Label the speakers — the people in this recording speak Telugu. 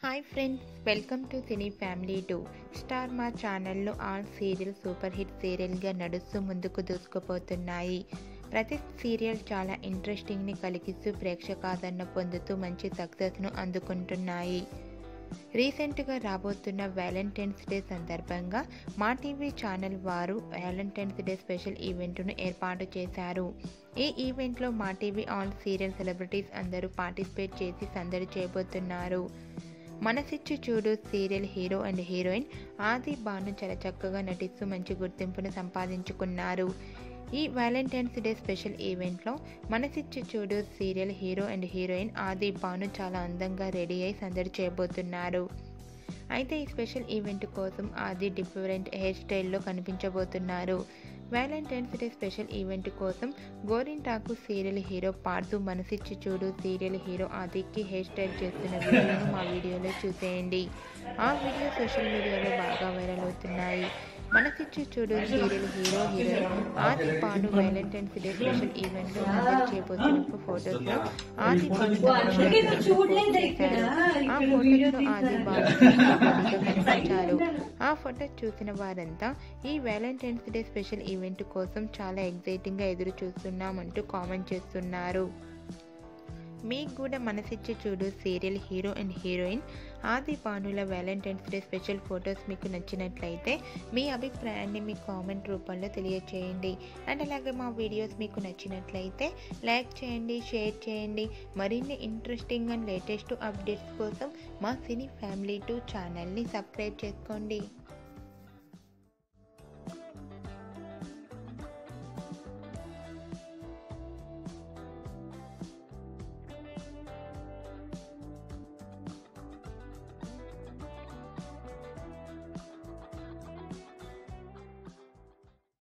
Speaker 1: hi friends welcome to cine family two star Maa ఛానల్లో ఆల్ సీరియల్ సూపర్ హిట్ సీరియల్గా నడుస్తూ ముందుకు దూసుకుపోతున్నాయి ప్రతి సీరియల్ చాలా ఇంట్రెస్టింగ్ని కలిగిస్తూ ప్రేక్షకాదరణ పొందుతూ మంచి సక్సెస్ను అందుకుంటున్నాయి రీసెంట్గా రాబోతున్న వ్యాలంటైన్స్ డే సందర్భంగా మా టీవీ ఛానల్ వారు వ్యాలంటైన్స్ డే స్పెషల్ ఈవెంట్ను ఏర్పాటు చేశారు ఈ ఈవెంట్లో Maa TV all serial celebrities అందరూ పార్టిసిపేట్ చేసి సందడి చేయబోతున్నారు మనసిచ్చి Choodu serial hero and heroine ఆది బాను చాలా చక్కగా నటిస్తూ మంచి గుర్తింపును సంపాదించుకున్నారు ఈ వ్యాలంటైన్స్ డే స్పెషల్ ఈవెంట్లో మనసిచ్చి Choodu serial hero and heroine ఆది బాను చాలా అందంగా రెడీ అయి సందడి చేయబోతున్నారు అయితే ఈ స్పెషల్ ఈవెంట్ కోసం ఆది డిఫరెంట్ హెయిర్ స్టైల్లో కనిపించబోతున్నారు వ్యాలంటైన్స్ డే స్పెషల్ ఈవెంట్ కోసం గోరింటాకు సీరియల్ హీరో పాడుతూ మనసిచ్చి చూడు సీరియల్ హీరో ఆదికి హెయిర్ స్టైల్ చేస్తున్న వీడియోను మా వీడియోలో చూసేయండి ఆ వీడియో సోషల్ మీడియాలో బాగా వైరల్ అవుతున్నాయి మనసిచ్చి చూడు సీరియల్ హీరో హీరోయిన్ ఆది పాను వ్యాలంటైన్స్ డే స్పెషల్ ఈవెంట్లో అందరు చేయబోతున్న ఫొటోస్లో ఆది పాను తన చేశారు ఆ ఫోటోలో ఆది బాను కనిపించారు ఆ ఫోటో చూసిన వారంతా ఈ వ్యాలంటైన్స్ డే స్పెషల్ ఈవెంట్ కోసం చాలా ఎగ్జైటింగ్గా ఎదురు చూస్తున్నామంటూ కామెంట్ చేస్తున్నారు మీకు కూడా మనసిచ్చి Choodu serial hero and heroine Aadi భానుల వ్యాలంటైన్స్ డే స్పెషల్ ఫొటోస్ మీకు నచ్చినట్లయితే మీ అభిప్రాయాన్ని మీ కామెంట్ రూపంలో తెలియచేయండి అండ్ అలాగే మా వీడియోస్ మీకు నచ్చినట్లయితే లైక్ చేయండి షేర్ చేయండి మరిన్ని ఇంట్రెస్టింగ్ అండ్ లేటెస్ట్ అప్డేట్స్ కోసం మా సినీ ఫ్యామిలీ టూ ఛానల్ని సబ్స్క్రైబ్ చేసుకోండి